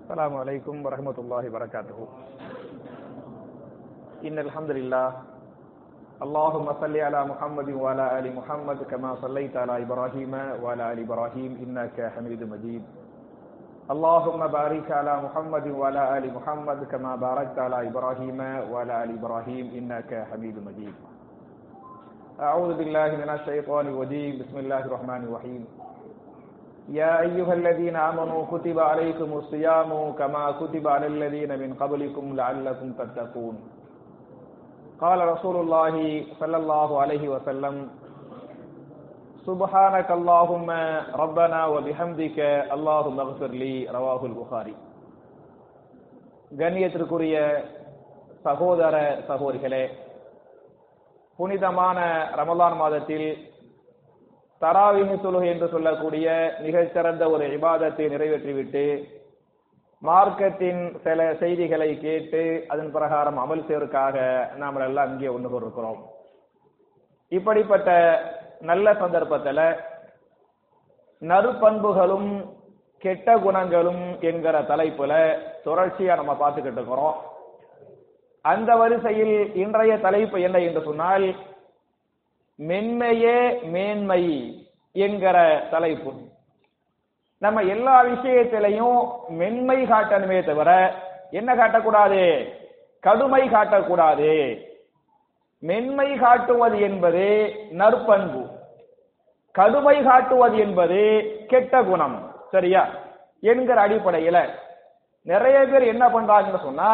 السلام عليكم ورحمة الله وبركاته إن الحمد لله اللهم صل على محمد وعلى آل محمد كما صليت على إبراهيم وعلى آل إبراهيم إنك حميد مجيد اللهم بارك على محمد وعلى آل محمد كما باركت على إبراهيم وعلى آل إبراهيم إنك حميد مجيد أعوذ بالله من الشيطان الرجيم بسم الله الرحمن الرحيم يا أيها الذين آمنوا كتب عليكم الصيام كما كتب على الذين من قبلكم لعلكم تتقون قال رسول الله صلى الله عليه وسلم سبحانك اللهم ربنا وبحمدك اللهم اغفر لي رواه البخاري கண்ணியத்திற்குரிய சகோதர சகோதரிகளே புனிதமான ரமலான் மாதத்தில் தராவிஹ் தொழுகை என்று சொல்லக்கூடிய மிகச்சிறந்த ஒரு இபாதத்தை நிறைவேற்றிவிட்டு மார்க்கத்தின் சில செய்திகளை கேட்டு அதன் பிரகாரம் அமல் செய்வதற்காக நாம் எல்லாம் இங்கே ஒன்று கொண்டிருக்கிறோம் இப்படிப்பட்ட நல்ல சந்தர்ப்பத்தில் நறுபண்புகளும் கெட்ட குணங்களும் என்கிற தலைப்புல தொடர்ச்சியா நம்ம பார்த்துக்கிட்டு இருக்கிறோம் அந்த வரிசையில் இன்றைய தலைப்பு என்ன என்று சொன்னால் மென்மையே மேன்மை என்கிற தலைப்பு நம்ம எல்லா விஷயத்திலையும் மென்மை காட்டணுமே தவிர என்ன காட்டக்கூடாது கடுமை காட்டக்கூடாது மென்மை காட்டுவது என்பது நற்பண்பு கடுமை காட்டுவது என்பது கெட்ட குணம் சரியா என்கிற அடிப்படையில நிறைய பேர் என்ன பண்றாங்கன்னு சொன்னா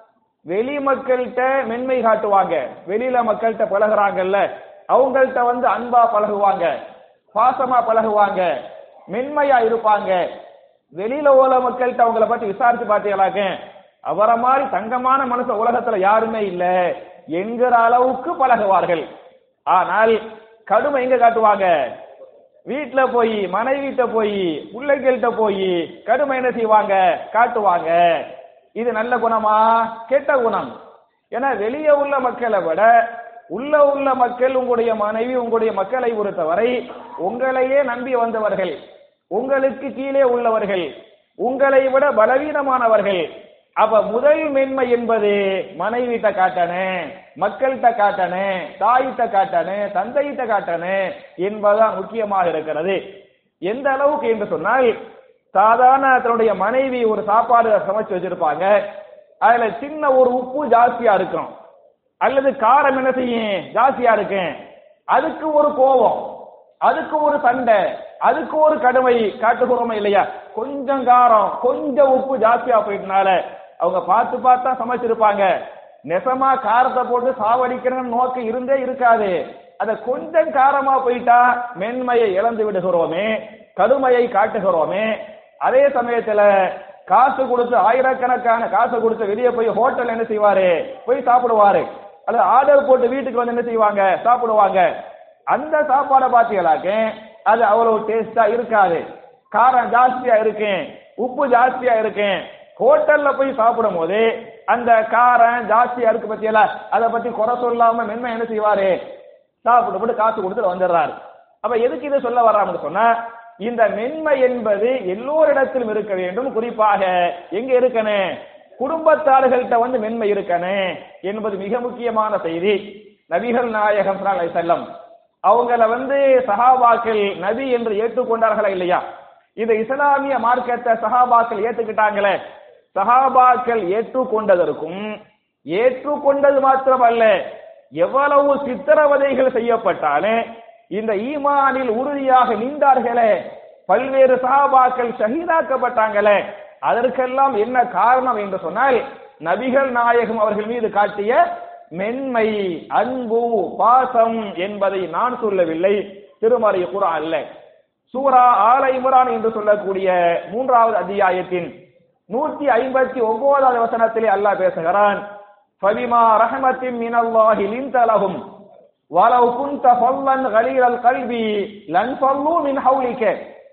வெளி மக்கள்கிட்ட மென்மை காட்டுவாங்க வெளியில மக்கள்கிட்ட பழகுறாங்கல்ல அவங்கள்ட்ட வந்து அன்பா பழகுவாங்க பாசமா பழகுவாங்க மென்மையா இருப்பாங்க வெளியில உள்ள மக்கள்கிட்ட அவங்கள பத்தி விசாரிச்சு பார்த்தீங்களாக்க அவரை மாதிரி தங்கமான மனுஷ உலகத்துல யாருமே இல்ல என்கிற அளவுக்கு பழகுவார்கள் ஆனால் கடுமை எங்க காட்டுவாங்க வீட்டுல போய் மனைவிட்ட போய் பிள்ளைகள்கிட்ட போய் கடுமை என்ன செய்வாங்க காட்டுவாங்க இது நல்ல குணமா கெட்ட குணம் ஏன்னா வெளியே உள்ள மக்களை விட உள்ள உள்ள மக்கள் உங்களுடைய மனைவி உங்களுடைய மக்களை பொறுத்தவரை உங்களையே நம்பி வந்தவர்கள் உங்களுக்கு கீழே உள்ளவர்கள் உங்களை விட பலவீனமானவர்கள் அப்ப முதல் மென்மை என்பது மனைவிட்ட காட்டனே மக்கள்கிட்ட காட்டனே தாயிட்ட காட்டனே தந்தையிட்ட காட்டனே என்பதுதான் முக்கியமாக இருக்கிறது எந்த அளவுக்கு என்று சொன்னால் சாதாரண தன்னுடைய மனைவி ஒரு சாப்பாடு சமைச்சு வச்சிருப்பாங்க அதுல சின்ன ஒரு உப்பு ஜாஸ்தியா இருக்கும் அல்லது காரம் என்ன செய்யும் ஜாஸ்தியா இருக்கு அதுக்கு ஒரு கோபம் அதுக்கு ஒரு சண்டை அதுக்கு ஒரு கடுமை காட்டுகிறோமா இல்லையா கொஞ்சம் காரம் கொஞ்சம் உப்பு ஜாஸ்தியா போயிட்டனால அவங்க பார்த்து பார்த்தா சமைச்சிருப்பாங்க நெசமா காரத்தை போட்டு சாவடிக்கிறன்னு நோக்கம் இருந்தே இருக்காது அத கொஞ்சம் காரமா போயிட்டா மென்மையை இழந்து விடுகிறோமே கடுமையை காட்டுகிறோமே அதே சமயத்துல காசு கொடுத்து ஆயிரக்கணக்கான காசு கொடுத்து வெளியே போய் ஹோட்டல் என்ன செய்வாரு போய் சாப்பிடுவாரு அல்லது ஆர்டர் போட்டு வீட்டுக்கு வந்து என்ன செய்வாங்க சாப்பிடுவாங்க அந்த சாப்பாடை பார்த்தீங்களாக்க அது அவ்வளவு டேஸ்டா இருக்காது காரம் ஜாஸ்தியா இருக்கு உப்பு ஜாஸ்தியா இருக்கு ஹோட்டல்ல போய் சாப்பிடும் போது அந்த காரம் ஜாஸ்தியா இருக்கு பத்தியல அதை பத்தி குறை சொல்லாம மென்மை என்ன செய்வாரு சாப்பிட்டு காசு கொடுத்துட்டு வந்துடுறாரு அப்ப எதுக்கு இதை சொல்ல வர்றாங்கன்னு சொன்னா இந்த மென்மை என்பது எல்லோரிடத்திலும் இருக்க வேண்டும் குறிப்பாக எங்க இருக்கணும் குடும்பத்தார்கள்ட்ட வந்து மென்மை இருக்கணும் என்பது மிக முக்கியமான செய்தி நபிகள் நாயகம் செல்லம் அவங்கள வந்து சஹாபாக்கள் நபி என்று ஏற்றுக்கொண்டார்களா இல்லையா இந்த இஸ்லாமிய மார்க்கத்தை சஹாபாக்கள் ஏத்துக்கிட்டாங்களே சஹாபாக்கள் ஏற்றுக்கொண்டதற்கும் ஏற்றுக்கொண்டது மாத்திரமல்ல எவ்வளவு சித்திரவதைகள் செய்யப்பட்டாலும் இந்த ஈமானில் உறுதியாக நின்றார்களே பல்வேறு சஹாபாக்கள் ஷஹீதாக்கப்பட்டாங்களே அதற்கெல்லாம் என்ன காரணம் என்று சொன்னால் நபிகள் நாயகம் அவர்கள் மீது காட்டிய மென்மை அன்பு பாசம் என்பதை நான் சொல்லவில்லை திருமறை குரா அல்ல சூரா ஆல இம்ரான் என்று சொல்லக்கூடிய மூன்றாவது அத்தியாயத்தின் நூத்தி ஐம்பத்தி ஒன்பதாவது வசனத்திலே அல்லாஹ் பேசுகிறான் ஃபபிமா ரஹமத்தின் மினல்லாஹி லின்தலஹும் வலவ் குந்த ஃபல்லன் கலீலல் கல்வி லன் ஃபல்லு மின் ஹவுலிக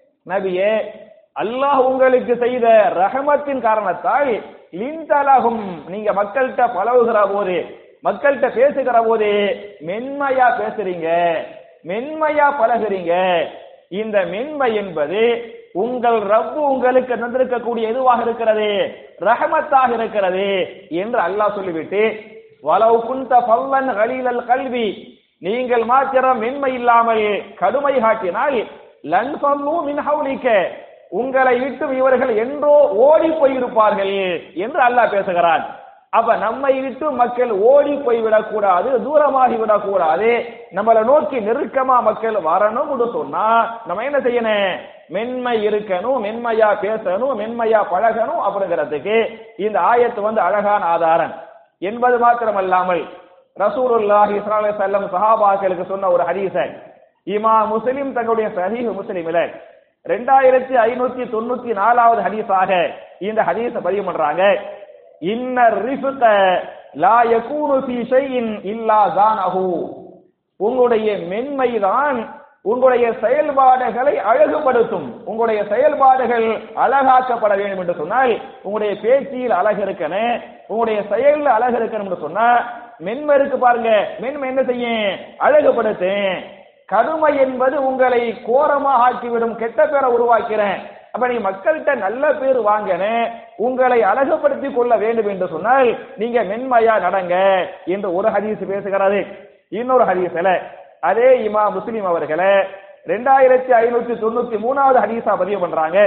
நபியே அல்லாஹ் உங்களுக்கு செய்த ரஹமத்தின் காரணத்தால் லின்தலகும் நீங்க மக்கள்கிட்ட பழகுகிற போது மக்கள்கிட்ட பேசுகிற போது மென்மையா பேசுறீங்க மென்மையா பழகுறீங்க இந்த மென்மை என்பது உங்கள் ரப்பு உங்களுக்கு தந்திருக்கக்கூடிய எதுவாக இருக்கிறது ரஹமத்தாக இருக்கிறது என்று அல்லாஹ் சொல்லிவிட்டு வலவு குந்த பல்லன் கலீலல் கல்வி நீங்கள் மாத்திரம் மென்மை இல்லாமல் கடுமை காட்டினால் லன் சொல்லு மின் ஹவுலிக்க உங்களை விட்டு இவர்கள் என்றோ ஓடி போயிருப்பார்கள் என்று அல்லாஹ் பேசுகிறான் அப்ப நம்மை விட்டு மக்கள் ஓடி போய் விடக்கூடாது தூரமாகி விடக்கூடாது நம்மளை நோக்கி நெருக்கமா மக்கள் வரணும்னு சொன்னா நம்ம என்ன செய்யணும் மென்மை இருக்கணும் மென்மையா பேசணும் மென்மையா பழகணும் அப்படிங்கிறதுக்கு இந்த ஆயத்து வந்து அழகான ஆதாரம் என்பது மாத்திரமல்லாமல் ரசூலுல்லாஹி ஸல்லல்லாஹு அலைஹி வஸல்லம் சஹாபாக்களுக்கு சொன்ன ஒரு ஹதீஸ இமா முஸ்லிம் தங்களுடைய சஹீஹ் முஸ்லிமில ரெண்டாயிரத்தி ஐநூத்தி தொண்ணூத்தி நாலாவது ஹதீஸாக இந்த ஹதீஸ பதிவு பண்றாங்க இன்ன ரிஃப்க லா யகூனு ஃபீ ஷைஇன் இல்லா ஜானஹு உங்களுடைய மென்மைதான் உங்களுடைய செயல்பாடுகளை அழகுபடுத்தும் உங்களுடைய செயல்பாடுகள் அழகாக்கப்பட வேண்டும் என்று சொன்னால் உங்களுடைய பேச்சில் அழகு இருக்கணும் உங்களுடைய செயல்ல அழகு இருக்கணும் என்று சொன்னா மென்மை இருக்கு பாருங்க மென்மை என்ன செய்யும் அழகுபடுத்தும் கடுமை என்பது உங்களை கோரமாக ஆக்கிவிடும் கெட்ட பேரை உருவாக்கிறேன் அப்ப நீங்க மக்கள்கிட்ட நல்ல பேர் வாங்கணும் உங்களை அழகுபடுத்திக் கொள்ள வேண்டும் என்று சொன்னால் நீங்க மென்மையா நடங்க என்று ஒரு ஹதீஸ் பேசுகிறது இன்னொரு ஹதீஸ்ல அதே இமா முஸ்லிம் அவர்களே ரெண்டாயிரத்தி ஐநூத்தி தொண்ணூத்தி மூணாவது ஹதீஸா பதிவு பண்றாங்க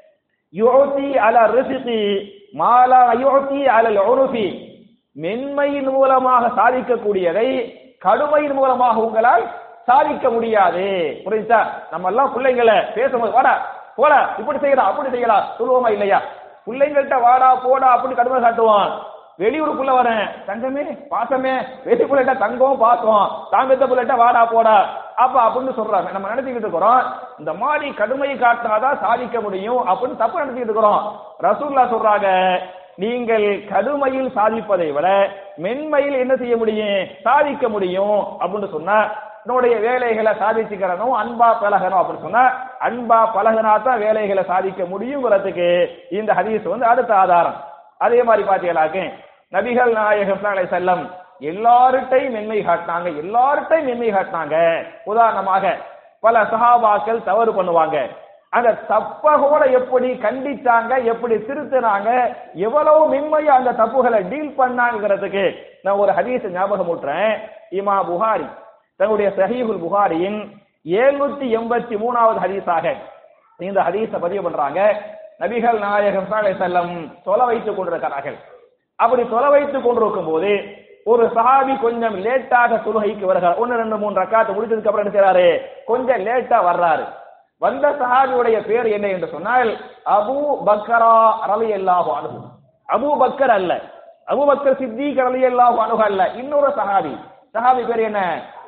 யுத்தி அல ரிசிகி மாலா யுத்தி அலல் உனுஃபி மென்மையின் மூலமாக சாதிக்கக்கூடியதை கடுமையின் மூலமாக உங்களால் சாதிக்க முடியாது புரியுதா நம்ம எல்லாம் பிள்ளைங்களை பேசும்போது வாடா போடா இப்படி செய்யலாம் அப்படி செய்யலாம் சொல்லுவோமா இல்லையா பிள்ளைங்கள்ட்ட வாடா போடா அப்படி கடுமை காட்டுவான் வெளியூருக்குள்ள வரேன் தங்கமே பாசமே வெளி புள்ளட்ட தங்கம் பாசம் தாங்கத்த புள்ளட்ட வாடா போடா அப்ப அப்படின்னு சொல்றாங்க நம்ம நினைச்சுக்கிட்டு இருக்கிறோம் இந்த மாதிரி கடுமையை காட்டினாதான் சாதிக்க முடியும் அப்படின்னு தப்பு நினைச்சுக்கிட்டு இருக்கிறோம் ரசூல்லா சொல்றாங்க நீங்கள் கடுமையில் சாதிப்பதை விட மென்மையில் என்ன செய்ய முடியும் சாதிக்க முடியும் அப்படின்னு சொன்னா என்னுடைய வேலைகளை சாதிச்சுக்கிறனும் அன்பா பழகணும் அப்படின்னு சொன்னா அன்பா பழகினா தான் வேலைகளை சாதிக்க முடியுங்கிறதுக்கு இந்த ஹதீஸ் வந்து அடுத்த ஆதாரம் அதே மாதிரி பாத்தீங்களாக்கு நபிகள் நாயகம் அலை செல்லம் எல்லார்ட்டையும் மென்மை காட்டினாங்க எல்லார்ட்டையும் மென்மை காட்டினாங்க உதாரணமாக பல சஹாபாக்கள் தவறு பண்ணுவாங்க அந்த தப்ப கூட எப்படி கண்டிச்சாங்க எப்படி திருத்தினாங்க எவ்வளவு மென்மையா அந்த தப்புகளை டீல் பண்ணாங்கிறதுக்கு நான் ஒரு ஹதீஸ் ஞாபகம் ஊட்டுறேன் இமா புகாரி தன்னுடைய சஹீஹுல் புகாரியின் எழுநூத்தி எண்பத்தி மூணாவது ஹதீஸாக இந்த ஹதீஸை பதிவு பண்றாங்க நபிகள் நாயகம் செல்லம் தொலை வைத்துக் கொண்டிருக்கிறார்கள் அப்படி தொலை வைத்துக் கொண்டிருக்கும் போது ஒரு சஹாபி கொஞ்சம் லேட்டாக தொழுகைக்கு வருகிறார் ஒன்னு ரெண்டு மூணு ரக்காத்து முடிச்சதுக்கு அப்புறம் என்ன செய்யறாரு கொஞ்சம் லேட்டா வர்றாரு வந்த சஹாபியுடைய பேர் என்ன என்று சொன்னால் அபு பக்கரா ரலி அல்லாஹு அனுகு அபு பக்கர் அல்ல அபு பக்கர் சித்திக் ரலி அல்லாஹு அனுகு அல்ல இன்னொரு சஹாபி சஹாபி பேர் என்ன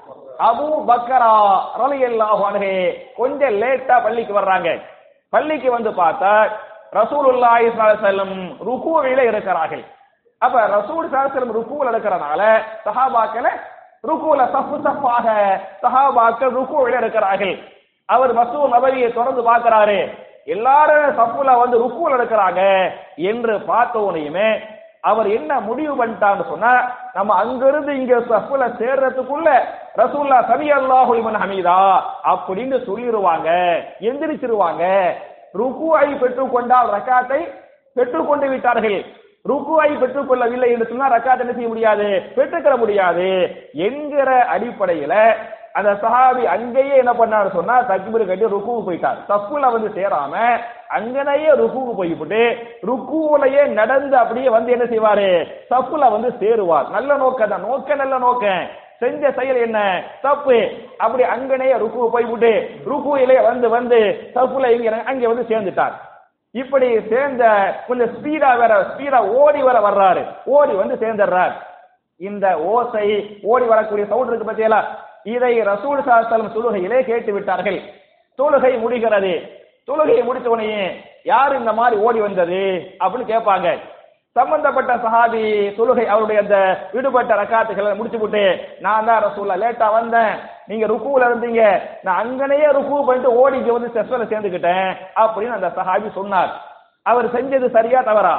அபு பக்கரா ரலி அல்லாஹு அனுகு கொஞ்சம் லேட்டா பள்ளிக்கு வர்றாங்க பள்ளிக்கு வந்து பார்த்தா ரசூலுல்லாஹி செல்லம் ருக்குவில இருக்கிறார்கள் அப்ப ரசூல் செல்லம் ருக்குவில் இருக்கிறனால சஹாபாக்களை ருக்குல சஃப்பு சஃப்பாக சஹாபாக்கள் ருக்குவில இருக்கிறார்கள் அவர் மசூ நபரியை தொடர்ந்து பார்க்கிறாரு எல்லாரும் சஃப்புல வந்து ருக்குவில் இருக்கிறாங்க என்று பார்த்த உடனேயுமே அவர் என்ன முடிவு பண்ணிட்டான்னு சொன்னா நம்ம அங்கிருந்து இங்க சஃப்புல சேர்றதுக்குள்ள ரசூல்லா சமி அல்லாஹு இமன் ஹமீதா அப்படின்னு சொல்லிடுவாங்க எந்திரிச்சிருவாங்க ருக்குவை பெற்றுக்கொண்டால் ரக்காத்தை பெற்றுக்கொண்டு விட்டார்கள் ருக்குவை பெற்றுக்கொள்ளவில்லை என்று சொன்னா ரக்காத் என்ன செய்ய முடியாது பெற்றுக்கொள்ள முடியாது என்கிற அடிப்படையில அந்த சஹாபி அங்கேயே என்ன பண்ணாரு சொன்னா தக்பீர் கட்டி ருக்குவு போயிட்டார் தப்புல வந்து சேராம அங்கனையே ருக்குவு போய்விட்டு ருக்குவுலயே நடந்து அப்படியே வந்து என்ன செய்வாரு தப்புல வந்து சேருவார் நல்ல நோக்கம் தான் நோக்க நல்ல நோக்கம் செஞ்ச செயல் என்ன தப்பு அப்படி அங்கனே ருக்கு போய்விட்டு ருக்குயிலே வந்து வந்து தப்புல இங்க அங்க வந்து சேர்ந்துட்டார் இப்படி சேர்ந்த கொஞ்சம் ஸ்பீடா வேற ஸ்பீடா ஓடி வர வர்றாரு ஓடி வந்து சேர்ந்துடுறார் இந்த ஓசை ஓடி வரக்கூடிய சவுண்ட் இருக்கு பத்தியலா இதை ரசூல் சாஸ்தலம் தொழுகையிலே கேட்டு விட்டார்கள் தொழுகை முடிகிறது தொழுகையை முடித்த உடனே யார் இந்த மாதிரி ஓடி வந்தது அப்படின்னு கேட்பாங்க சம்பந்தப்பட்ட சஹாபி தொழுகை அவருடைய அந்த விடுபட்ட ரக்காத்துகளை முடிச்சு விட்டு நான் தான் ரசூல்லா லேட்டா வந்தேன் நீங்க ருக்குல இருந்தீங்க நான் அங்கனையே ருக்கு பண்ணிட்டு ஓடி இங்க வந்து செஸ்வல சேர்ந்துக்கிட்டேன் அப்படின்னு அந்த சஹாபி சொன்னார் அவர் செஞ்சது சரியா தவறா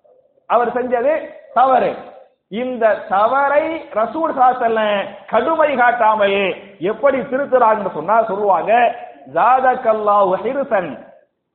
அவர் செஞ்சது தவறு இந்த தவறை ரசூல் சாசல்ல கடுமை காட்டாமல் எப்படி திருத்துறாங்கன்னு சொன்னா சொல்லுவாங்க ஜாதக்கல்லாஹு ஹிருசன்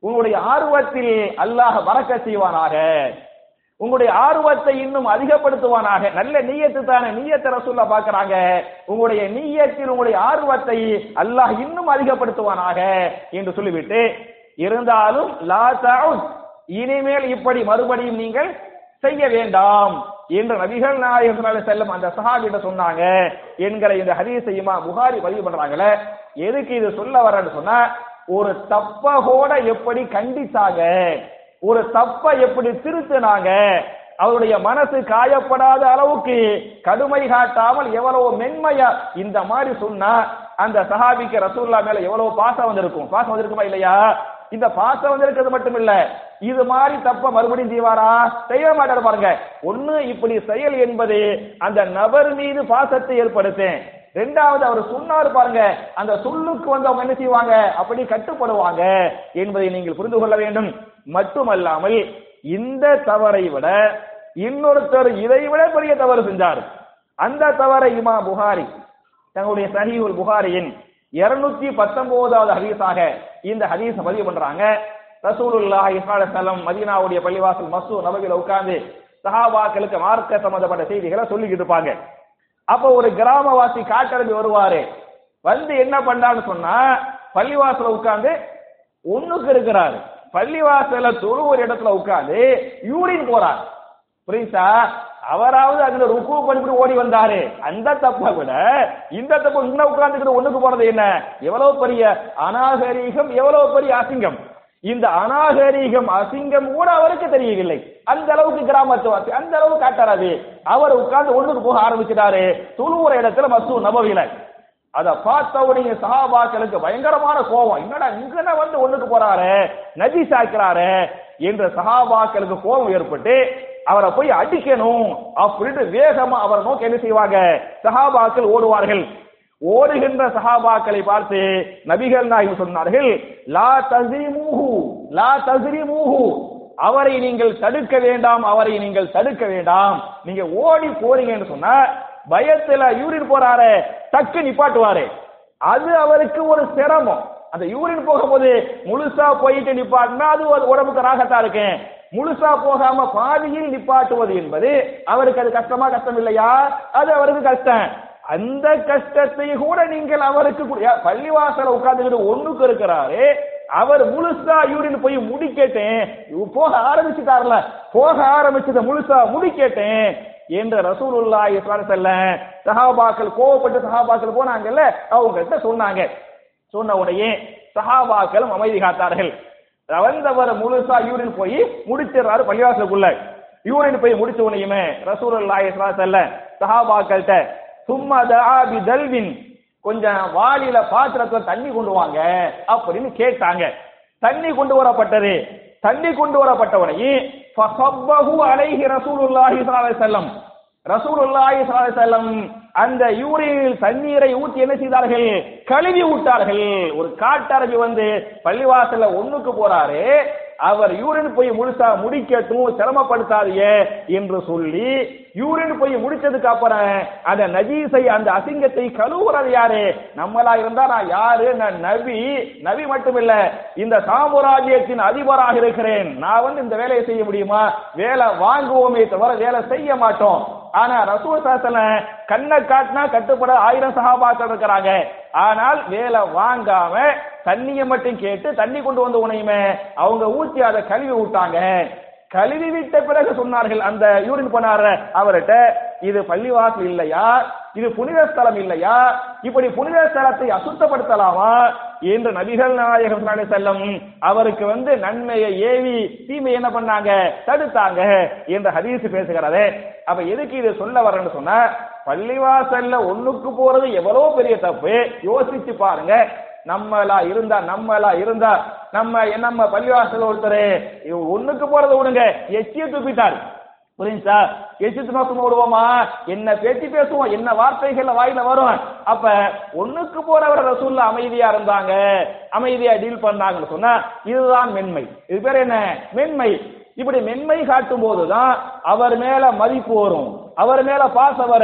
உங்களுடைய ஆர்வத்தில் அல்லாஹ் வரக்க செய்வானாக உங்களுடைய ஆர்வத்தை இன்னும் அதிகப்படுத்துவானாக நல்ல நீயத்து தானே நீயத்தை ரசூல்லா பாக்குறாங்க உங்களுடைய நீயத்தில் உங்களுடைய ஆர்வத்தை அல்லாஹ் இன்னும் அதிகப்படுத்துவானாக என்று சொல்லிவிட்டு இருந்தாலும் லா தவுத் இனிமேல் இப்படி மறுபடியும் நீங்கள் செய்ய வேண்டாம் என்று நபிகள் நாயகம் செல்லும் அந்த சஹாபிட்ட சொன்னாங்க என்கிற இந்த ஹதீஸையுமா புகாரி பதிவு பண்றாங்களே எதுக்கு இது சொல்ல வரேன்னு சொன்னா ஒரு தப்ப கூட எப்படி கண்டிச்சாங்க ஒரு தப்ப எப்படி திருத்தினாங்க அவருடைய மனசு காயப்படாத அளவுக்கு கடுமை காட்டாமல் எவ்வளவு மென்மையா இந்த மாதிரி சொன்னா அந்த சஹாபிக்கு ரசூல்லா மேல எவ்வளவு பாசம் வந்திருக்கும் பாசம் வந்திருக்குமா இல்லையா இந்த பாசம் வந்திருக்கிறது மட்டும் இல்ல இது மாதிரி தப்ப மறுபடியும் செய்வாரா செய்ய மாட்டார் பாருங்க ஒண்ணு இப்படி செயல் என்பது அந்த நபர் மீது பாசத்தை ஏற்படுத்தேன் ரெண்டாவது அவர் சொன்னார் பாருங்க அந்த சொல்லுக்கு வந்து அவங்க என்ன செய்வாங்க அப்படி கட்டுப்படுவாங்க என்பதை நீங்கள் புரிந்து கொள்ள வேண்டும் மட்டுமல்லாமல் இந்த தவறை விட இன்னொருத்தர் இதை விட பெரிய தவறு செஞ்சார் அந்த தவறை இமா புகாரி தங்களுடைய சஹீஹுல் புகாரியின் இருநூத்தி பத்தொன்பதாவது ஹதீஸாக இந்த ஹதீஸ் பதிவு பண்றாங்க ரசூலுல்லாஹ் இஸ்லாலம் மதீனாவுடைய பள்ளிவாசல் மசூ நபகில உட்கார்ந்து சஹாபாக்களுக்கு மார்க்க சம்பந்தப்பட்ட செய்திகளை சொல்லிக்கிட்டு இருப்பாங்க அப்ப ஒரு கிராமவாசி காட்டரம்பி வருவாரு வந்து என்ன பண்ணான்னு சொன்னா பள்ளிவாசல உட்கார்ந்து ஒண்ணுக்கு இருக்கிறாரு பள்ளிவாசல தொழு ஒரு இடத்துல உட்கார்ந்து யூரின் போறார் புரியுதா அவராவது அதுல ருக்கு பண்ணிட்டு ஓடி வந்தாரு அந்த தப்பை விட இந்த தப்பு இன்னும் உட்கார்ந்துக்கிட்டு ஒண்ணுக்கு போறது என்ன எவ்வளவு பெரிய அநாகரீகம் எவ்வளவு பெரிய அசிங்கம் இந்த அநாகரீகம் அசிங்கம் கூட அவருக்கு தெரியவில்லை அந்த அளவுக்கு கிராமத்து வாசி அந்த அளவுக்கு காட்டாராது அவர் உட்கார்ந்து ஒண்ணுக்கு போக ஆரம்பிச்சிட்டாரு துளுவுற இடத்துல மசூ நபவில அத பார்த்த உடனே சஹாபாக்களுக்கு பயங்கரமான கோபம் என்னடா இங்கன வந்து ஒண்ணுக்கு போறாரு நதி சாய்க்கிறாரு என்ற சஹாபாக்களுக்கு கோபம் ஏற்பட்டு அவரை போய் அடிக்கணும் அப்படின்ட்டு வேகமா அவரை நோக்கி என்ன செய்வாங்க சஹாபாக்கள் ஓடுவார்கள் ஓடுகின்ற சஹாபாக்களை பார்த்து நபிகள் நாயகம் சொன்னார்கள் லா தஸ்ரிமூஹு லா தஸ்ரிமூஹு அவரை நீங்கள் தடுக்க வேண்டாம் அவரை நீங்கள் தடுக்க வேண்டாம் நீங்க ஓடி போறீங்கன்னு சொன்னா பயத்துல யூரின் போறாரு டக்கு நிப்பாட்டுவாரு அது அவருக்கு ஒரு சிரமம் அந்த யூரின் போகும்போது முழுசா போயிட்டு நிப்பாட்டினா அது ஒரு உடம்புக்கு ராகத்தா இருக்கேன் முழுசா போகாம பாதியில் நிப்பாட்டுவது என்பது அவருக்கு அது கஷ்டமா கஷ்டம் இல்லையா அது அவருக்கு கஷ்டம் அந்த கஷ்டத்தை கூட நீங்கள் அவருக்கு கு- பள்ளிவாசல உட்கார்ந்துக்கிட்டு ஒண்ணுக்கு இருக்கிறாரு அவர் முழுசா யூரின் போய் முடிக்கட்டேன் இவ போக ஆரம்பிச்சுட்டார்ல போக ஆரம்பிச்சத முழுசா முடிக்கட்டேன் என்று ரசூலுல்லாஹி ஸல்லல்லாஹு அலைஹி வஸல்லம் சஹாபாக்கள் கோவப்பட்டு சஹாபாக்கள் போனாங்கல்ல அவங்க கிட்ட சொன்னாங்க சொன்ன உடனே சஹாபாக்களும் அமைதி காத்தார்கள் வந்தவர் முழுசா யூரின் போய் முடிச்சிடுறாரு பள்ளிவாசலுக்குள்ள யூரின் போய் முடிச்ச உடனேயுமே ரசூலுல்லாஹி ஸல்லல்லாஹு அலைஹி வஸல்லம் சஹாபாக்கள்கிட்ட சும்மா தஆ பி தல்வின் கொஞ்சம் வாளியில பாத்திரத்துல தண்ணி கொண்டு வாங்க அப்படின்னு கேட்டாங்க தண்ணி கொண்டு வரப்பட்டது தண்ணி கொண்டு வரப்பட்டவனை ஃபஸப்பஹு அலைஹி ரசூலுல்லாஹி ஸல்லல்லாஹு அலைஹி வஸல்லம் ரசூலுல்லாஹி ஸல்லல்லாஹு அலைஹி வஸல்லம் அந்த யூரினில் தண்ணீரை ஊற்றி என்ன செய்தார்கள் கழுவி விட்டார்கள் ஒரு காட்டரபி வந்து பள்ளிவாசல்ல ஒண்ணுக்கு போறாரு அவர் யூரின் போய் முழுசா முடிக்கட்டும் சிரமப்படுத்தாதீங்க என்று சொல்லி யூரின் போய் முடிச்சதுக்கு அப்புறம் அந்த நஜீஸை அந்த அசிங்கத்தை கழுவுறது யாரு நம்மளா இருந்தா நான் யாரு நான் நபி நபி மட்டும் இல்ல இந்த சாம்ராஜ்யத்தின் அதிபராக இருக்கிறேன் நான் வந்து இந்த வேலையை செய்ய முடியுமா வேலை வாங்குவோமே தவிர வேலை செய்ய மாட்டோம் ஆனா ரசூல் சாசன கண்ணை காட்டினா கட்டுப்பட ஆயிரம் சகாபாக்கள் இருக்கிறாங்க ஆனால் வேலை வாங்காம தண்ணியை மட்டும் கேட்டு தண்ணி கொண்டு வந்து உனையுமே அவங்க ஊத்தி அதை கழுவி விட்டாங்க கழுவி விட்ட பிறகு சொன்னார்கள் அந்த யூரின் போனார அவர்கிட்ட இது பள்ளிவாசல் இல்லையா இது புனித ஸ்தலம் இல்லையா இப்படி புனித ஸ்தலத்தை அசுத்தப்படுத்தலாமா என்று நபிகள் நாயகம் ஸல்லல்லாஹு அலைஹி வஸல்லம் அவருக்கு வந்து நன்மையை ஏவி தீமை என்ன பண்ணாங்க தடுத்தாங்க என்ற ஹதீஸ் பேசுகிறது அப்ப எதுக்கு இது சொல்ல வரேன்னு சொன்னா பள்ளிவாசல்ல ஒண்ணுக்கு போறது எவ்வளவு பெரிய தப்பு யோசிச்சு பாருங்க நம்மளா இருந்தா நம்மளா இருந்தா நம்ம நம்ம பள்ளிவாசல் ஒருத்தர் ஒண்ணுக்கு போறதை விடுங்க எச்சிய துப்பிட்டார் புரியுதா எச்சித்து நோக்கம் விடுவோமா என்ன பேச்சு பேசுவோம் என்ன வார்த்தைகள் வாயில வரும் அப்ப ஒண்ணுக்கு போறவர் ரசூல்ல அமைதியா இருந்தாங்க அமைதியா டீல் பண்ணாங்கன்னு சொன்னா இதுதான் மென்மை இது பேர் என்ன மென்மை இப்படி மென்மை காட்டும் போதுதான் அவர் மேல மதிப்பு வரும் அவர் மேல பாசம் வரும்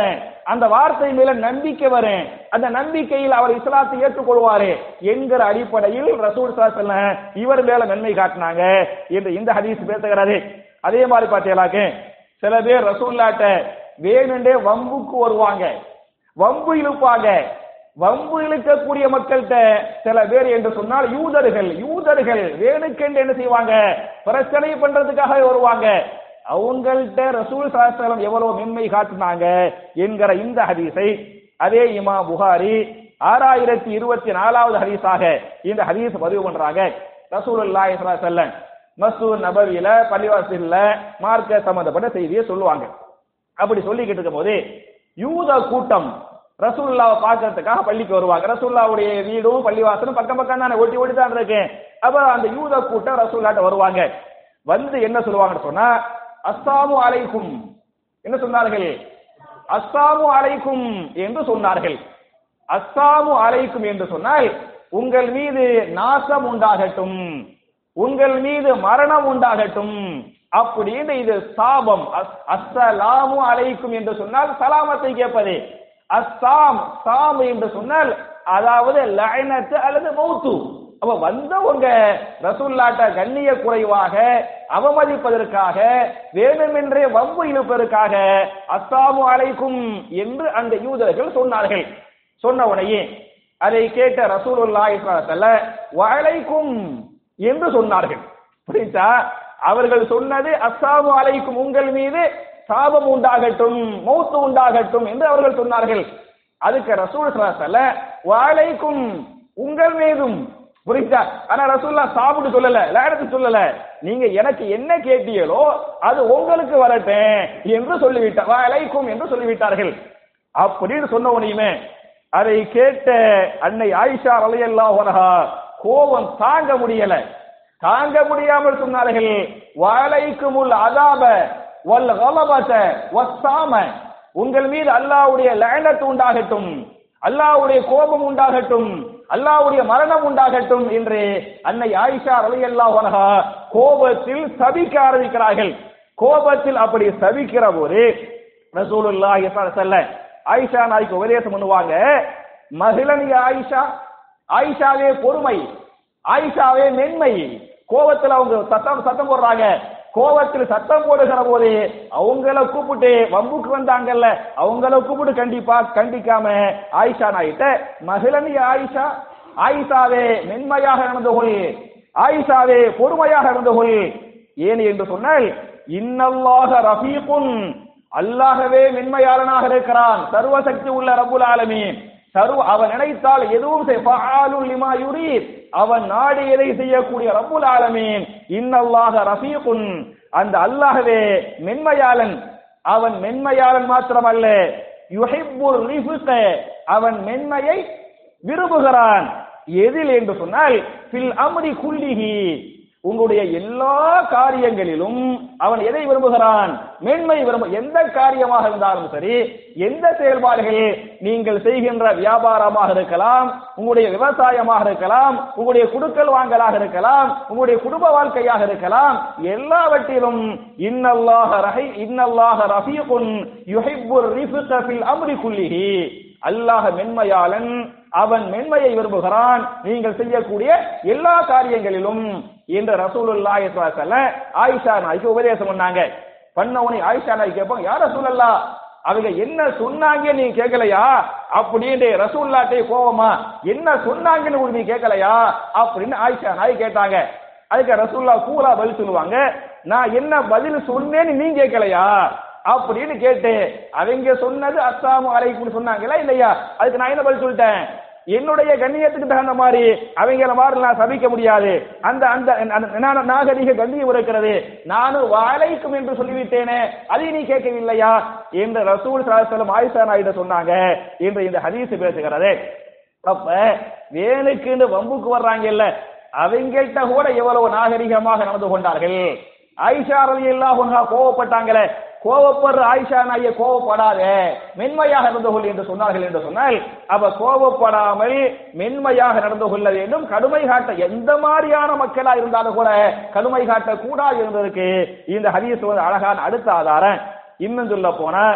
அந்த வார்த்தை மேல நம்பிக்கை வரும் அந்த நம்பிக்கையில் அவர் இஸ்லாத்தை ஏற்றுக்கொள்வாரு என்கிற அடிப்படையில் ரசூல் சாசல்ல இவர் மேல நன்மை காட்டினாங்க என்று இந்த ஹதீஸ் பேசுகிறது அதே மாதிரி பார்த்தீங்களாக்கு சில பேர் ரசூல்லாட்ட வேணுண்டே வம்புக்கு வருவாங்க வம்பு இழுப்பாங்க வம்பு இழுக்கக்கூடிய மக்கள்கிட்ட சில பேர் என்று சொன்னால் யூதர்கள் யூதர்கள் வேணுக்கென்று என்ன செய்வாங்க பிரச்சனை பண்றதுக்காக வருவாங்க அவங்கள்ட்ட ரசூல் சாஸ்திரம் எவ்வளவு மென்மை காட்டினாங்க என்கிற இந்த ஹதீஸை அதே இமா புகாரி ஆறாயிரத்தி இருபத்தி நாலாவது ஹதீஸாக இந்த ஹதீஸ் பதிவு பண்றாங்க ரசூலுல்லாஹி ஸல்லல்லாஹு அலைஹி வஸல்லம் மஸ்தூர் நபவியில பள்ளிவாசல்ல மார்க்க சம்பந்தப்பட்ட செய்தியை சொல்லுவாங்க அப்படி சொல்லிக்கிட்டு இருக்கும் போது யூத கூட்டம் ரசூல்லாவை பார்க்கறதுக்காக பள்ளிக்கு வருவாங்க ரசூல்லாவுடைய வீடும் பள்ளிவாசலும் பக்கம் பக்கம் தானே ஒட்டி ஒட்டி தான் இருக்கேன் அப்ப அந்த யூத கூட்டம் ரசூல்லாட்ட வருவாங்க வந்து என்ன சொல்லுவாங்கன்னு சொன்னா அஸ்ஸாமு அலைக்கும் என்ன சொன்னார்கள் அஸ்ஸாமு அலைக்கும் என்று சொன்னார்கள் அஸ்ஸாமு அலைக்கும் என்று சொன்னால் உங்கள் மீது நாசம் உண்டாகட்டும் உங்கள் மீது மரணம் உண்டாகட்டும் அப்படின்னு இது சாபம் அஸ்- அஸ்ஸலாமு அலைக்கும் என்று சொன்னால் சலாமத்தை கேட்பது அஸ்ஸாம் சாம் என்று சொன்னால் அதாவது லயனத்து அல்லது மௌத்து அப்ப வந்தவங்க ரசூல்லாட்ட கண்ணிய குறைவாக அவமதிப்பதற்காக வேண்டுமென்றே வம்பு இழுப்பதற்காக அஸ்ஸாமு அலைக்கும் என்று அந்த யூதர்கள் சொன்னார்கள் சொன்ன உடனே அதை கேட்ட ரசூலுல்லாஹி ஸல்லல்லாஹு அலைஹி வஸல்லம் வலைக்கும் என்று சொன்னார்கள் புரியுதா அவர்கள் சொன்னது அஸ்ஸாமு அலைக்கும் உங்கள் மீது சாபம் உண்டாகட்டும் மௌத்து உண்டாகட்டும் என்று அவர்கள் சொன்னார்கள் அதுக்கு ரசூல் ஸல்லல்லாஹு அலைஹி வஸல்லம் வலைக்கும் உங்கள் மீதும் புரியுதா ஆனா ரசூல்லா சாப்பிட்டு சொல்லல லேடத்து சொல்லல நீங்க எனக்கு என்ன கேட்டீங்களோ அது உங்களுக்கு வரட்டும் என்று சொல்லிவிட்டார் வலைக்கும் என்று சொல்லிவிட்டார்கள் அப்படின்னு சொன்ன உடனேயுமே அதை கேட்ட அன்னை ஆயிஷா ரலியல்லாஹு அன்ஹா கோபம் தாங்க முடியல தாங்க முடியாமல் சொன்னார்கள் வலைக்குமுல் அதாப வல் கலபத வஸ்ஸாம உங்கள் மீது அல்லாஹ்வுடைய லஅனத் உண்டாகட்டும் அல்லாஹ்வுடைய கோபம் உண்டாகட்டும் அல்லாஹ்வுடைய மரணம் உண்டாகட்டும் என்று அன்னை ஆயிஷா ரலியல்லாஹு அன்ஹா கோபத்தில் சபிக்க ஆரம்பிக்கிறார்கள் கோபத்தில் அப்படி சபிக்கிற போது ரசூலுல்லாஹி ஸல்லல்லாஹு அலைஹி வஸல்லம் ஆயிஷா நாய்க்கு உபதேசம் பண்ணுவாங்க மகிழனிய ஆயிஷா ஆயிஷாவே பொறுமை ஆயிஷாவே மென்மை கோபத்துல அவங்க சத்தம் சத்தம் போடுறாங்க கோபத்தில் சத்தம் போடுகிற போது அவங்கள கூப்பிட்டு வம்புக்கு வந்தாங்கல்ல அவங்கள கூப்பிட்டு கண்டிப்பா கண்டிக்காம ஆயிஷா நாயிட்ட மகிழனிய ஆயிஷா ஆயிஷாவே மென்மையாக நடந்து கொள் ஆயிஷாவே பொறுமையாக நடந்து கொள் ஏன் என்று சொன்னால் இன்னல்லாக ரஃபீகுன் அல்லாஹ்வே மென்மையாளனாக இருக்கிறான் சர்வசக்தி உள்ள ரப்புல் ஆலமீன் சர்வ அவன் நினைத்தால் எதுவும் செய்- ஃபஆலுல் லிமா யுரீத் அவன் நாடி எதை செய்யக்கூடிய ரப்புல் ஆலமீன் இன்னல்லாஹ ரஃபீகுன் அந்த அல்லாஹ்வே மென்மையாளன் அவன் மென்மையாளன் மாத்திரமல்ல யுஹிப்புர் ரிஃப்க அவன் மென்மையை விரும்புகிறான் எதில் என்று சொன்னால் ஃபில் அம்ரி குல்லிஹி உங்களுடைய எல்லா காரியங்களிலும் அவன் எதை விரும்புகிறான் மேன்மை விரும்ப எந்த காரியமாக இருந்தாலும் சரி எந்த செயல்பாடுகள் நீங்கள் செய்கின்ற வியாபாரமாக இருக்கலாம் உங்களுடைய விவசாயமாக இருக்கலாம் உங்களுடைய குடுக்கல் வாங்கலாக இருக்கலாம் உங்களுடைய குடும்ப வாழ்க்கையாக இருக்கலாம் எல்லாவற்றிலும் இன்னல்லாஹ ரஹி இன்னல்லாஹ ரஃபீகுன் யுஹிப்புர் ரிஃப்க ஃபில் அம்ரி குல்லிஹி அல்லாஹ் மென்மையாளன் அவன் மென்மையை விரும்புகிறான் நீங்கள் செய்யக்கூடிய எல்லா காரியங்களிலும் என்று ரசூலுல்லாஹி ஸல்லல்லாஹு அலைஹி வஸல்லம் ஆயிஷா நாய்க்கு உபதேசம் பண்ணாங்க பண்ண உடனே ஆயிஷா நாய் கேட்பாங்க யார் ரசூலல்லா அவங்க என்ன சொன்னாங்க நீ கேட்கலையா அப்படின்னு ரசூல்லாட்டே கோவமா என்ன சொன்னாங்கன்னு கூட நீ கேட்கலையா அப்படின்னு ஆயிஷா நாய் கேட்டாங்க அதுக்கு ரசூல்லா கூலா பதில் சொல்லுவாங்க நான் என்ன பதில் சொன்னேன்னு நீ கேட்கலையா அப்படின்னு கேட்டு அவங்க சொன்னது அஸ்ஸாமு அலைக்கும் சொன்னாங்களா இல்லையா அதுக்கு நான் என்ன பதில் சொல்லிட்டேன் என்னுடைய கண்ணியத்துக்கு தகுந்த மாதிரி அவங்கள மாதிரி நான் சபிக்க முடியாது அந்த அந்த அந்த நா- நாகரிக கண்ணியம் இருக்கிறது நானும் வாழைக்கும் என்று சொல்லிவிட்டேனே அதை நீ கேட்கவில்லையா என்று ரசூல் சலாசலம் ஆயிஷா நாயிட சொன்னாங்க என்று இந்த ஹதீஸ் பேசுகிறது அப்ப வேலுக்குன்னு வம்புக்கு வர்றாங்கல்ல அவங்கள்ட்ட கூட எவ்வளவு நாகரிகமாக நடந்து கொண்டார்கள் ஆயிஷா ரலி அல்லாஹ் கோவப்பட்டாங்களே கோவப்படுற ஆயிஷா நாய கோவப்படாத மென்மையாக நடந்து கொள் என்று சொன்னார்கள் என்று சொன்னால் அவ கோவப்படாமல் மென்மையாக நடந்து கொள்ள வேண்டும் கடுமை காட்ட எந்த மாதிரியான மக்களா இருந்தாலும் கூட கடுமை காட்ட கூடாது என்பதற்கு இந்த ஹதீஸ் வந்து அழகான அடுத்த ஆதாரம் இன்னும் சொல்ல போனா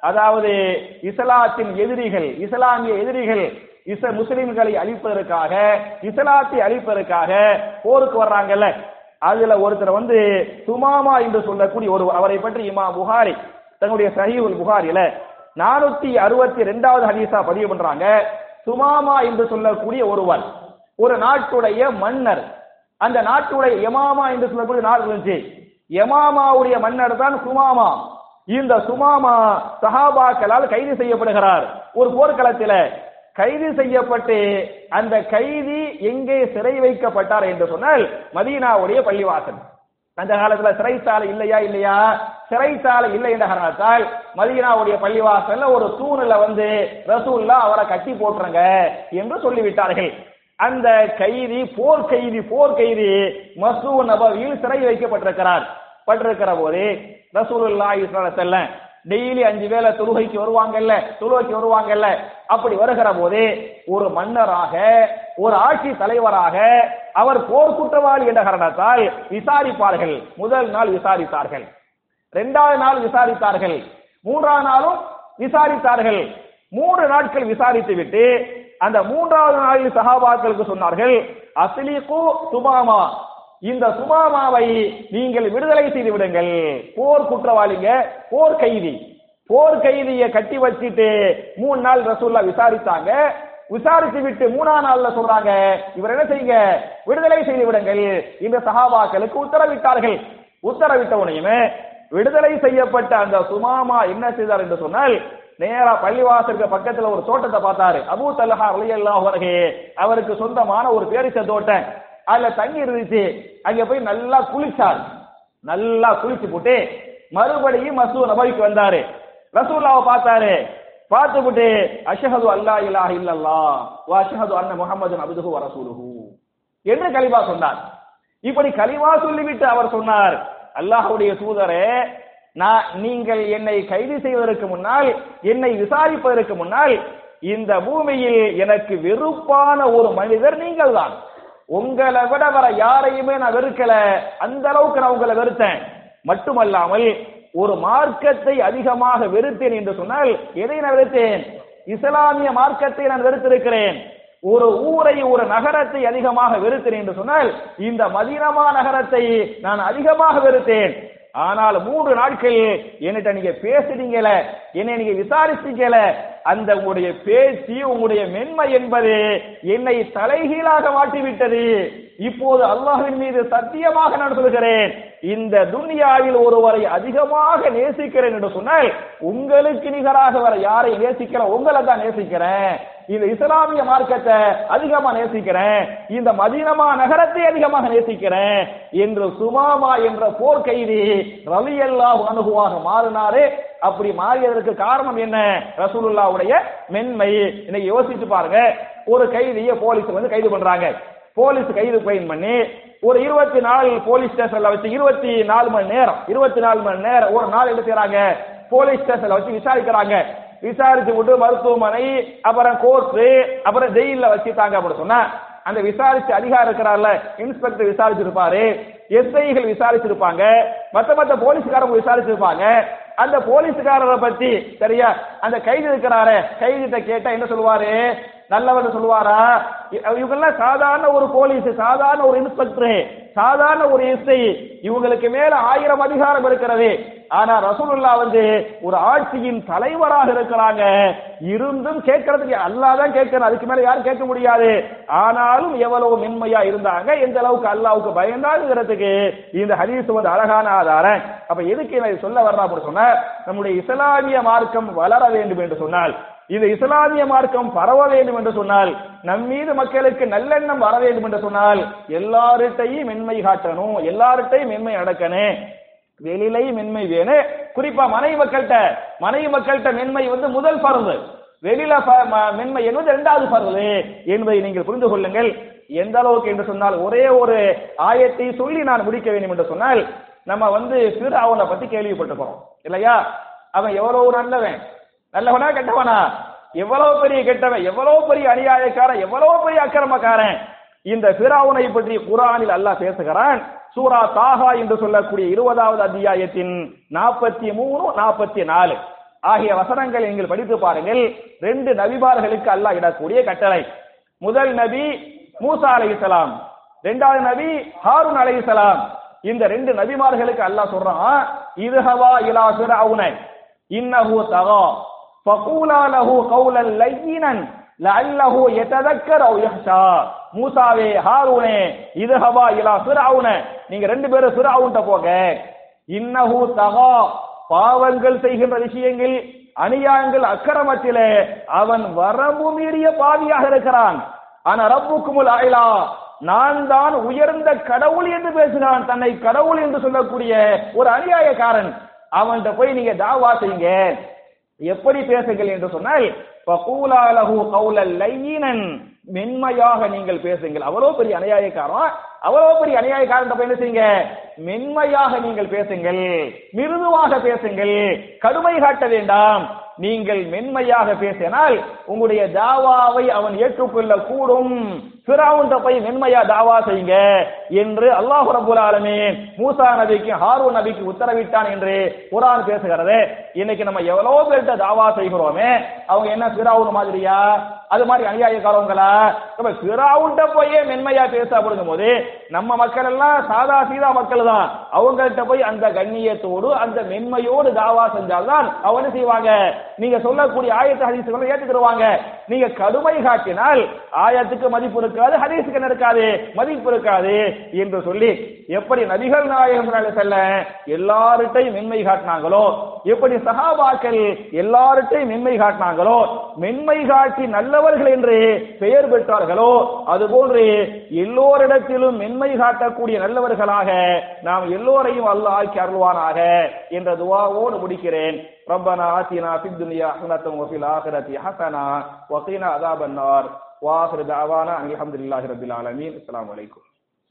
அதாவது இஸ்லாத்தின் எதிரிகள் இஸ்லாமிய எதிரிகள் இச முஸ்லிம்களை அழிப்பதற்காக இஸ்லாத்தை அழிப்பதற்காக போருக்கு வர்றாங்கல்ல அதுல ஒருத்தர் வந்து சுமாமா என்று சொல்லக்கூடிய ஒரு அவரை பற்றி இமா புகாரி தன்னுடைய சஹீஹுல் புகாரில நானூத்தி அறுபத்தி ரெண்டாவது ஹதீஸா பதிவு பண்றாங்க சுமாமா என்று சொல்லக்கூடிய ஒருவர் ஒரு நாட்டுடைய மன்னர் அந்த நாட்டுடைய யமாமா என்று சொல்லக்கூடிய நாடு இருந்துச்சு யமாமாவுடைய மன்னர் தான் சுமாமா இந்த சுமாமா சஹாபாக்களால் கைது செய்யப்படுகிறார் ஒரு போர்க்களத்தில கைது செய்யப்பட்டு அந்த கைதி எங்கே சிறை வைக்கப்பட்டார் என்று சொன்னால் மதீனாவுடைய பள்ளிவாசல் அந்த காலத்துல சிறைச்சாலை இல்லையா இல்லையா சிறைச்சாலை இல்லை என்ற காரணத்தால் மதீனாவுடைய பள்ளிவாசல்ல ஒரு தூணுல வந்து ரசூல்லா அவரை கட்டி போட்டுருங்க என்று சொல்லிவிட்டார்கள் அந்த கைதி போர் கைதி போர் கைதி மசூ நபவியில் சிறை வைக்கப்பட்டிருக்கிறார் பட்டிருக்கிற போது ரசூலுல்லா செல்லம் டெய்லி அஞ்சு வேளை தொழுகைக்கு வருவாங்கல்ல தொழுகைக்கு வருவாங்கல்ல அப்படி வருகிற போது ஒரு மன்னராக ஒரு ஆட்சி தலைவராக அவர் போர் குற்றவாளி என்ற காரணத்தால் விசாரிப்பார்கள் முதல் நாள் விசாரித்தார்கள் இரண்டாவது நாள் விசாரித்தார்கள் மூன்றாவது நாளும் விசாரித்தார்கள் மூன்று நாட்கள் விசாரித்து விட்டு அந்த மூன்றாவது நாளில் சகாபாக்களுக்கு சொன்னார்கள் அஸ்லிகு சுமாமா இந்த சுமாமாவை நீங்கள் விடுதலை செய்து விடுங்கள் போர் குற்றவாளிங்க போர் கைதி போர் கைதியை கட்டி வச்சிட்டு மூணு நாள் ரசூல்லா விசாரித்தாங்க விசாரித்து விட்டு மூணாம் நாள்ல சொல்றாங்க இவர் என்ன செய்யுங்க விடுதலை செய்து விடுங்கள் இந்த சகாபாக்களுக்கு உத்தரவிட்டார்கள் உத்தரவிட்ட உடனேயுமே விடுதலை செய்யப்பட்ட அந்த சுமாமா என்ன செய்தார் என்று சொன்னால் நேரா பள்ளிவாசலுக்கு பக்கத்துல ஒரு தோட்டத்தை பார்த்தாரு அபூ தல்ஹா ரலியல்லாஹு அன்ஹு அவருக்கு சொந்தமான ஒரு பேரிச்ச தோட்டம் அதுல தண்ணி இருந்துச்சு அங்க போய் நல்லா குளிச்சார் நல்லா குளிச்சு போட்டு மறுபடியும் மசூ நபைக்கு வந்தாரு ரசூல்லாவை பார்த்தாரு பார்த்துவிட்டு அஷஹது அல்லா இலாஹ இல்லல்லா வா அஷஹது அன்ன முஹம்மது அப்துஹு வ ரசூலுஹு என்று கலிமா சொன்னார் இப்படி கலிமா சொல்லிவிட்டு அவர் சொன்னார் அல்லாஹ்வுடைய தூதரே நான் நீங்கள் என்னை கைது செய்வதற்கு முன்னால் என்னை விசாரிப்பதற்கு முன்னால் இந்த பூமியில் எனக்கு வெறுப்பான ஒரு மனிதர் நீங்கள் தான் உங்களை விட வர யாரையுமே நான் வெறுக்கல அந்த அளவுக்கு நான் உங்களை வெறுத்தேன் மட்டுமல்லாமல் ஒரு மார்க்கத்தை அதிகமாக வெறுத்தேன் என்று சொன்னால் எதை நான் வெறுத்தேன் இஸ்லாமிய மார்க்கத்தை நான் வெறுத்திருக்கிறேன் ஒரு ஊரை ஒரு நகரத்தை அதிகமாக வெறுத்தேன் என்று சொன்னால் இந்த மதீனமா நகரத்தை நான் அதிகமாக வெறுத்தேன் ஆனால் மூன்று நாட்கள் என்னிட்ட நீங்க பேசுறீங்கள என்னை நீங்க விசாரிச்சீங்கள அந்த உங்களுடைய பேச்சு உங்களுடைய மென்மை என்பது என்னை தலைகீழாக மாட்டிவிட்டது இப்போது அல்லாஹ்வின் மீது சத்தியமாக நான் சொல்கிறேன் இந்த துன்யாவில் ஒருவரை அதிகமாக நேசிக்கிறேன் என்று சொன்னால் உங்களுக்கு நிகராக வர யாரை நேசிக்கிறேன் உங்களை தான் நேசிக்கிறேன் இந்த இஸ்லாமிய மார்க்கத்தை அதிகமா நேசிக்கிறேன் இந்த மதீனமா நகரத்தை அதிகமாக நேசிக்கிறேன் என்று சுமாமா என்ற போர் கைதி ரவி அல்லாஹ் அனுகுவாக மாறினாரு அப்படி மாறியதற்கு காரணம் என்ன ரசூலுல்லாவுடைய மென்மை இன்னைக்கு யோசிச்சு பாருங்க ஒரு கைதியை போலீஸ் வந்து கைது பண்றாங்க போலீஸ் கைது பயன் பண்ணி ஒரு இருபத்தி நாலு போலீஸ் ஸ்டேஷன்ல வச்சு இருபத்தி நாலு மணி நேரம் இருபத்தி நாலு மணி நேரம் ஒரு நாள் என்ன செய்யறாங்க போலீஸ் ஸ்டேஷன்ல வச்சு விசாரிக்கிறாங்க விசாரிச்சு விட்டு மருத்துவமனை அப்புறம் கோர்ட்டு அப்புறம் ஜெயில வச்சுட்டாங்க அப்படின்னு சொன்னா அந்த விசாரிச்சு அதிகாரம் இருக்கிறார்ல இன்ஸ்பெக்டர் விசாரிச்சிருப்பாரு எஸ்ஐகள் விசாரிச்சிருப்பாங்க மத்த மத்த போலீஸ்காரங்க விசாரிச்சிருப்பாங்க அந்த போலீஸ்காரரை பத்தி சரியா அந்த கைது இருக்கிறாரு கைதிட்ட கேட்டா என்ன சொல்லுவாரு நல்லவன் சொல்லுவாரா இவங்கெல்லாம் சாதாரண ஒரு போலீஸ் சாதாரண ஒரு இன்ஸ்பெக்டர் சாதாரண ஒரு எஸ்ஐ இவங்களுக்கு மேல ஆயிரம் அதிகாரம் இருக்கிறது ஆனா ரசூலுல்லா வந்து ஒரு ஆட்சியின் தலைவராக இருக்கிறாங்க இருந்தும் கேட்கறதுக்கு அல்லாதான் கேட்கணும் அதுக்கு மேல யாரும் கேட்க முடியாது ஆனாலும் எவ்வளவு மென்மையா இருந்தாங்க எந்த அளவுக்கு அல்லாவுக்கு பயந்தாங்கிறதுக்கு இந்த ஹதீஸ் வந்து அழகான ஆதாரம் அப்ப எதுக்கு நான் சொல்ல வர்றா அப்படி சொன்னா நம்முடைய இஸ்லாமிய மார்க்கம் வளர வேண்டும் என்று சொன்னால் இது இஸ்லாமிய மார்க்கம் பரவ வேண்டும் என்று சொன்னால் நம் மீது மக்களுக்கு நல்லெண்ணம் வர வேண்டும் என்று சொன்னால் எல்லார்ட்டையும் மென்மை காட்டணும் எல்லார்ட்டையும் மென்மை நடக்கணும் வெளியிலையும் மென்மை வேணும் குறிப்பா மனைவி மக்கள்கிட்ட மனைவி மக்கள்கிட்ட மென்மை வந்து முதல் பருவு வெளியில மென்மை என்பது இரண்டாவது பருவு என்பதை நீங்கள் புரிந்து கொள்ளுங்கள் எந்த அளவுக்கு என்று சொன்னால் ஒரே ஒரு ஆயத்தை சொல்லி நான் முடிக்க வேண்டும் என்று சொன்னால் நம்ம வந்து சிறு அவனை பத்தி கேள்விப்பட்டிருக்கிறோம் இல்லையா அவன் எவ்வளவு நல்லவன் நல்லவனா கெட்டவனா எவ்வளவு பெரிய கெட்டவன் எவ்வளவு பெரிய அநியாயக்காரன் எவ்வளவு பெரிய அக்கிரமக்காரன் இந்த பிராவுனை பற்றி குரானில் அல்லாஹ் பேசுகிறான் சூரா தாகா என்று சொல்லக்கூடிய இருபதாவது அத்தியாயத்தின் நாற்பத்தி மூணு நாற்பத்தி நாலு ஆகிய வசனங்களை நீங்கள் படித்து பாருங்கள் ரெண்டு நபிமார்களுக்கு அல்லாஹ் இடக்கூடிய கட்டளை முதல் நபி மூசா அலைஹிஸ்ஸலாம் இரண்டாவது நபி ஹாரூன் அலைஹிஸ்ஸலாம் இந்த ரெண்டு நபிமார்களுக்கு அல்லாஹ் சொல்றான் இதுஹவா இலா ஃபிரௌன இன்னஹு தகா ஃபகூலா லஹு கௌலன் லையினன் லஅல்லஹு யததக்கர் அவ் யஹ்ஷா மூசாவே ஹாரூனே இதுஹவா இலா ஃபிரௌன நீங்க ரெண்டு பேரும் ஃபிரௌன்ட்ட போங்க இன்னஹு தகா பாவங்கள் செய்கின்ற விஷயங்கள் அநியாயங்கள் அக்கிரமத்திலே அவன் வரம்பு மீறிய பாவியாக இருக்கிறான் ஆனா ரப்புக்குமுல் ஆயிலா நான் தான் உயர்ந்த கடவுள் என்று பேசினான் தன்னை கடவுள் என்று சொல்லக்கூடிய ஒரு அநியாயக்காரன் அவன்கிட்ட போய் நீங்க தாவா செய்யுங்க எப்படி பேசுங்கள் என்று சொன்னால் ஃபகூலா லஹு கௌலல் லையினன் மென்மையாக நீங்கள் பேசுங்கள் அவ்வளோ பெரிய அநியாயக்காரன் அவ்வளோ பெரிய அநியாயக்காரன் போய் என்ன செய்யுங்க மென்மையாக நீங்கள் பேசுங்கள் மிருதுவாக பேசுங்கள் கடுமை காட்ட வேண்டாம் நீங்கள் மென்மையாக பேசினால் உங்களுடைய தாவாவை அவன் ஏற்றுக்கொள்ள கூடும் பிறவுண்ட போய் மென்மையா தாவா செய்யுங்க என்று அல்லாஹ் ரபுல் ஆலமீன் மூசா நபிக்கு ஹாரூன் நபிக்கு உத்தரவிட்டான் என்று குரான் பேசுகிறது இன்னைக்கு நம்ம எவ்வளவு பேர்கிட்ட தாவா செய்கிறோமே அவங்க என்ன பிறாவுன் மாதிரியா அது மாதிரி அநியாயக்காரவங்களா நம்ம பிறாவுண்ட போய் மென்மையா பேச அப்படிங்கும் போது நம்ம மக்கள் எல்லாம் சாதா சீதா மக்கள் தான் அவங்கள்ட்ட போய் அந்த கண்ணியத்தோடு அந்த மென்மையோடு தாவா செஞ்சால்தான் அவங்க என்ன செய்வாங்க நீங்க சொல்லக்கூடிய ஆயத்து ஹதீசுகளை ஏற்றுக்கிடுவாங்க நீங்க கடுமை காட்டினால் ஆயத்துக்கு மதிப்பு இருக்காது ஹதீஸுக்கு என்ன இருக்காது மதிப்பு இருக்காது என்று சொல்லி எப்படி நபிகள் நாயகம் செல்ல எல்லார்ட்டையும் மென்மை காட்டினாங்களோ எப்படி சஹாபாக்கள் எல்லார்ட்டையும் மென்மை காட்டினாங்களோ மென்மை காட்டி நல்லவர்கள் என்று பெயர் பெற்றார்களோ அதுபோன்று எல்லோரிடத்திலும் மென்மை காட்டக்கூடிய நல்லவர்களாக நாம் எல்லோரையும் அல்லாஹ் ஆக்கி அருள்வானாக என்ற துவாவோடு முடிக்கிறேன் ربنا آتنا في الدنيا حسنة وفي الآخرة حسنة وقنا عذاب النار وآخر دعوانا أن الحمد لله رب العالمين السلام عليكم